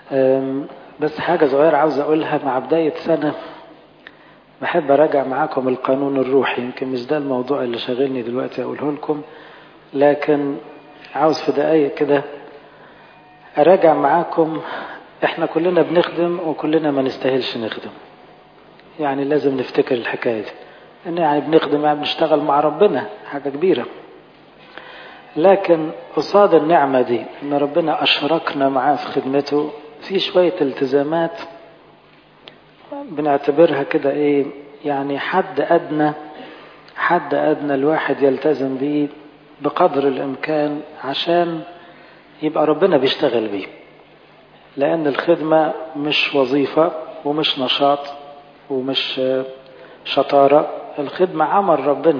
بس حاجة صغيرة عاوز أقولها مع بداية سنة بحب أراجع معاكم القانون الروحي يمكن مش ده الموضوع اللي شاغلني دلوقتي أقوله لكم لكن عاوز في دقايق كده أراجع معاكم إحنا كلنا بنخدم وكلنا ما نستاهلش نخدم يعني لازم نفتكر الحكاية دي إن يعني بنخدم يعني بنشتغل مع ربنا حاجة كبيرة لكن قصاد النعمة دي إن ربنا أشركنا معاه في خدمته في شوية التزامات بنعتبرها كده إيه يعني حد أدنى حد أدنى الواحد يلتزم بيه بقدر الإمكان عشان يبقى ربنا بيشتغل بيه لأن الخدمة مش وظيفة ومش نشاط ومش شطارة الخدمة عمل ربنا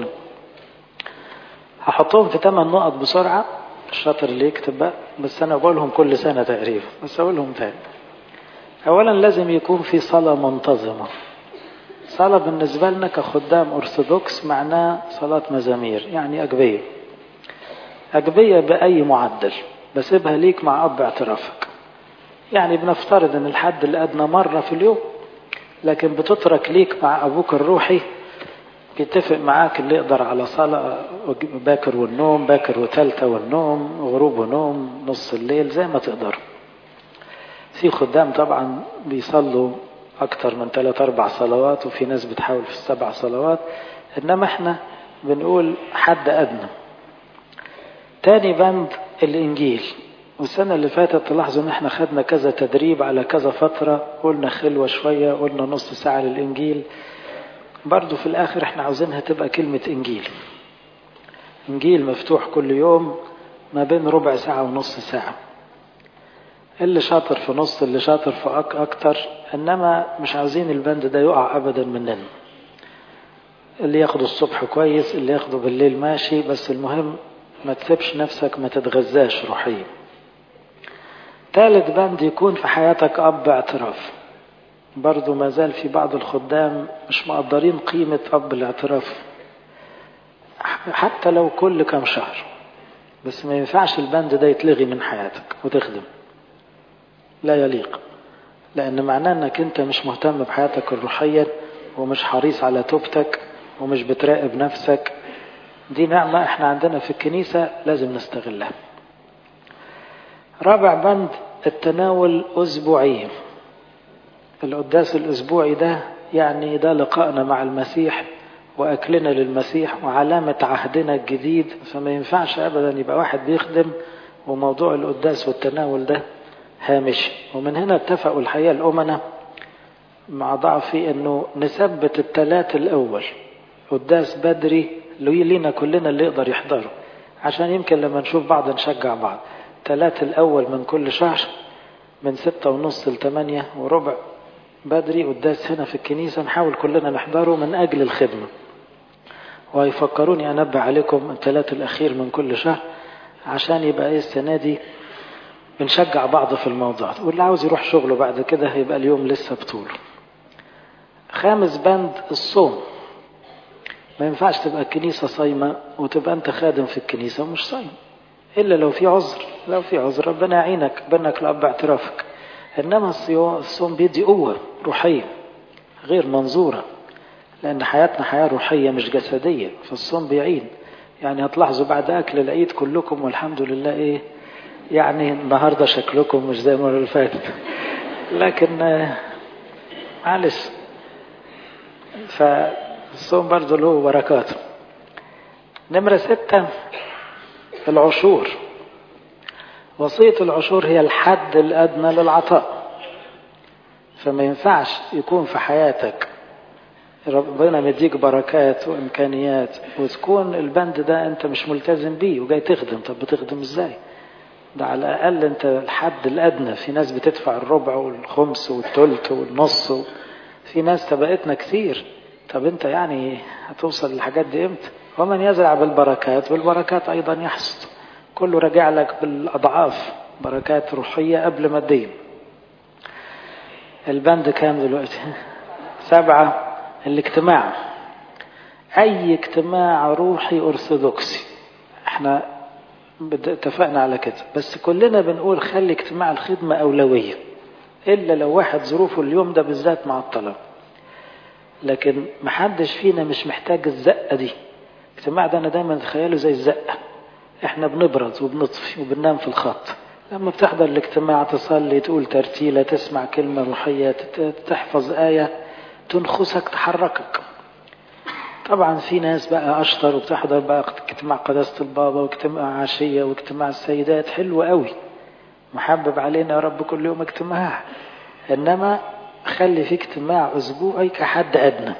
هحطهم في ثمان نقط بسرعة الشاطر اللي يكتب بقى بس أنا بقولهم كل سنة تقريبا بس أقولهم تاني أولا لازم يكون في صلاة منتظمة صلاة بالنسبة لنا كخدام أرثوذكس معناه صلاة مزامير يعني أجبية أجبية بأي معدل بسيبها ليك مع أب اعترافك يعني بنفترض أن الحد الأدنى مرة في اليوم لكن بتترك ليك مع أبوك الروحي بيتفق معاك اللي يقدر على صلاة باكر والنوم باكر وتالتة والنوم غروب ونوم نص الليل زي ما تقدر في خدام طبعا بيصلوا أكتر من ثلاث أربع صلوات وفي ناس بتحاول في السبع صلوات إنما إحنا بنقول حد أدنى تاني بند الإنجيل والسنة اللي فاتت تلاحظوا إن إحنا خدنا كذا تدريب على كذا فترة قلنا خلوة شوية قلنا نص ساعة للإنجيل برضو في الآخر إحنا عاوزينها تبقى كلمة إنجيل إنجيل مفتوح كل يوم ما بين ربع ساعة ونص ساعة اللي شاطر في نص اللي شاطر في أك أكتر إنما مش عاوزين البند ده يقع أبدا مننا اللي ياخده الصبح كويس اللي ياخده بالليل ماشي بس المهم ما تسيبش نفسك ما تتغذاش روحيا ثالث بند يكون في حياتك أب اعتراف برضو ما زال في بعض الخدام مش مقدرين قيمة أب الاعتراف حتى لو كل كام شهر بس ما ينفعش البند ده يتلغي من حياتك وتخدم لا يليق لأن معناه أنك أنت مش مهتم بحياتك الروحية ومش حريص على توبتك ومش بتراقب نفسك دي نعمة احنا عندنا في الكنيسة لازم نستغلها رابع بند التناول أسبوعي القداس الأسبوعي ده يعني ده لقائنا مع المسيح وأكلنا للمسيح وعلامة عهدنا الجديد فما ينفعش أبدا يبقى واحد بيخدم وموضوع القداس والتناول ده هامش ومن هنا اتفقوا الحقيقة الأمنة مع ضعفي أنه نثبت الثلاث الأول قداس بدري لينا كلنا اللي يقدر يحضره عشان يمكن لما نشوف بعض نشجع بعض ثلاث الأول من كل شهر من ستة ونص لثمانية وربع بدري قداس هنا في الكنيسة نحاول كلنا نحضره من أجل الخدمة ويفكروني أنبه عليكم الثلاث الأخير من كل شهر عشان يبقى إيه السنة دي بنشجع بعض في الموضوع واللي عاوز يروح شغله بعد كده هيبقى اليوم لسه بطوله خامس بند الصوم ما ينفعش تبقى الكنيسة صايمة وتبقى أنت خادم في الكنيسة ومش صايم إلا لو في عذر لو في عذر ربنا يعينك بينك لأب اعترافك إنما الصوم بيدي قوة روحية غير منظورة لأن حياتنا حياة روحية مش جسدية فالصوم بيعين يعني هتلاحظوا بعد أكل العيد كلكم والحمد لله إيه يعني النهاردة شكلكم مش زي المرة اللي فاتت لكن معلش فالصوم برضه له بركاته نمرة ستة العشور وصية العشور هي الحد الأدنى للعطاء فما ينفعش يكون في حياتك ربنا مديك بركات وإمكانيات وتكون البند ده أنت مش ملتزم بيه وجاي تخدم طب بتخدم إزاي ده على الأقل أنت الحد الأدنى في ناس بتدفع الربع والخمس والثلث والنص في ناس تبقتنا كتير طب أنت يعني هتوصل للحاجات دي إمتى ومن يزرع بالبركات بالبركات أيضا يحصد كله راجع لك بالأضعاف بركات روحية قبل مادية البند كام دلوقتي سبعة الاجتماع أي اجتماع روحي أرثوذكسي احنا اتفقنا على كده بس كلنا بنقول خلي اجتماع الخدمة أولوية إلا لو واحد ظروفه اليوم ده بالذات مع الطلب لكن محدش فينا مش محتاج الزقة دي الاجتماع ده أنا دايما أتخيله زي الزقة احنا بنبرز وبنطفي وبننام في الخط لما بتحضر الاجتماع تصلي تقول ترتيلة تسمع كلمة روحية تحفظ آية تنخسك تحركك طبعا في ناس بقى أشطر وبتحضر بقى اجتماع قداسة البابا واجتماع عشية واجتماع السيدات حلو قوي محبب علينا يا رب كل يوم اجتماع إنما خلي في اجتماع أسبوعي كحد أدنى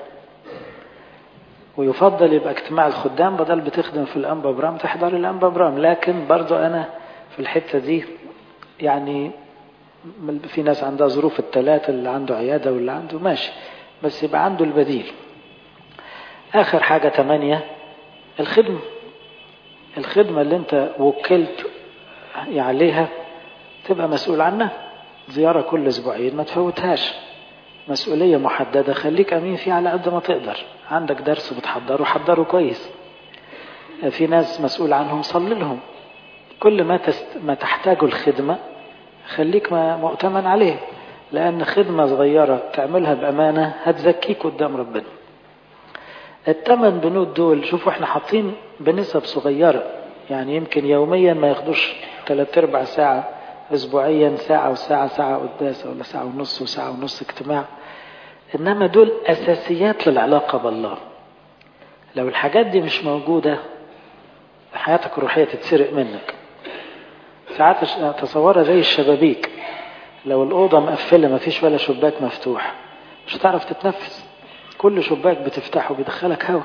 ويفضل يبقى اجتماع الخدام بدل بتخدم في الأنبا برام تحضر الأنبا برام لكن برضو أنا في الحتة دي يعني في ناس عندها ظروف الثلاثة اللي عنده عيادة واللي عنده ماشي بس يبقى عنده البديل آخر حاجة تمانية الخدمة الخدمة اللي انت وكلت عليها تبقى مسؤول عنها زيارة كل أسبوعين ما تفوتهاش مسؤولية محددة خليك أمين فيها على قد ما تقدر عندك درس بتحضره حضره كويس في ناس مسؤول عنهم صلي لهم كل ما تست... ما تحتاجه الخدمة خليك ما مؤتمن عليه لأن خدمة صغيرة تعملها بأمانة هتزكيك قدام ربنا الثمان بنود دول شوفوا احنا حاطين بنسب صغيرة يعني يمكن يوميا ما ياخدوش ثلاث ارباع ساعة اسبوعيا ساعة وساعة ساعة قداسة ولا ساعة ونص وساعة ونص اجتماع انما دول اساسيات للعلاقة بالله لو الحاجات دي مش موجودة حياتك الروحية تتسرق منك ساعات تصورها زي الشبابيك لو الأوضة مقفلة ما فيش ولا شباك مفتوح مش هتعرف تتنفس كل شباك بتفتحه بيدخلك هوا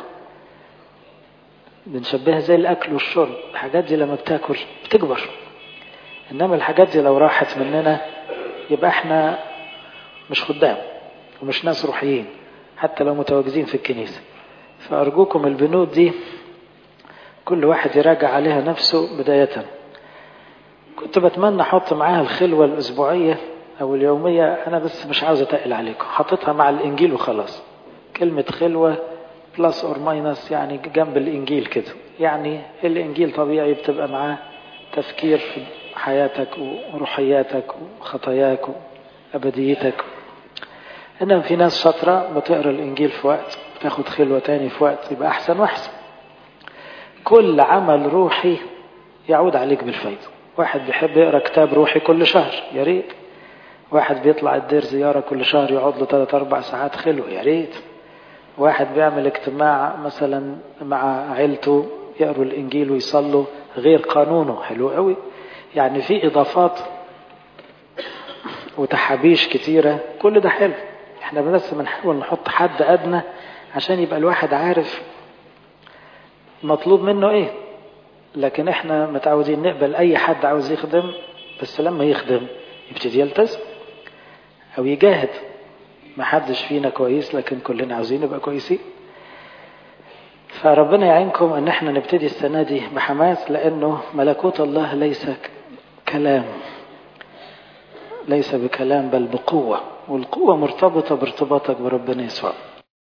بنشبهها زي الأكل والشرب الحاجات دي لما بتاكل بتكبر إنما الحاجات دي لو راحت مننا يبقى احنا مش خدام ومش ناس روحيين حتى لو متواجدين في الكنيسة فأرجوكم البنود دي كل واحد يراجع عليها نفسه بداية كنت بتمنى احط معاها الخلوة الاسبوعية او اليومية انا بس مش عاوز اتقل عليكم حطيتها مع الانجيل وخلاص كلمة خلوة بلس اور ماينس يعني جنب الانجيل كده يعني الانجيل طبيعي بتبقى معاه تفكير في حياتك وروحياتك وخطاياك وابديتك انما في ناس شاطرة بتقرا الانجيل في وقت بتاخد خلوة تاني في وقت يبقى احسن واحسن كل عمل روحي يعود عليك بالفايدة واحد بيحب يقرا كتاب روحي كل شهر يا ريت واحد بيطلع الدير زيارة كل شهر يقعد له 3 4 ساعات خلو يا ريت واحد بيعمل اجتماع مثلا مع عيلته يقروا الانجيل ويصلوا غير قانونه حلو قوي يعني في اضافات وتحابيش كتيرة كل ده حلو احنا بس بنحاول نحط حد ادنى عشان يبقى الواحد عارف مطلوب منه ايه لكن احنا متعودين نقبل اي حد عاوز يخدم بس لما يخدم يبتدي يلتزم او يجاهد ما حدش فينا كويس لكن كلنا عاوزين نبقى كويسين فربنا يعينكم ان احنا نبتدي السنة دي بحماس لانه ملكوت الله ليس كلام ليس بكلام بل بقوة والقوة مرتبطة بارتباطك بربنا يسوع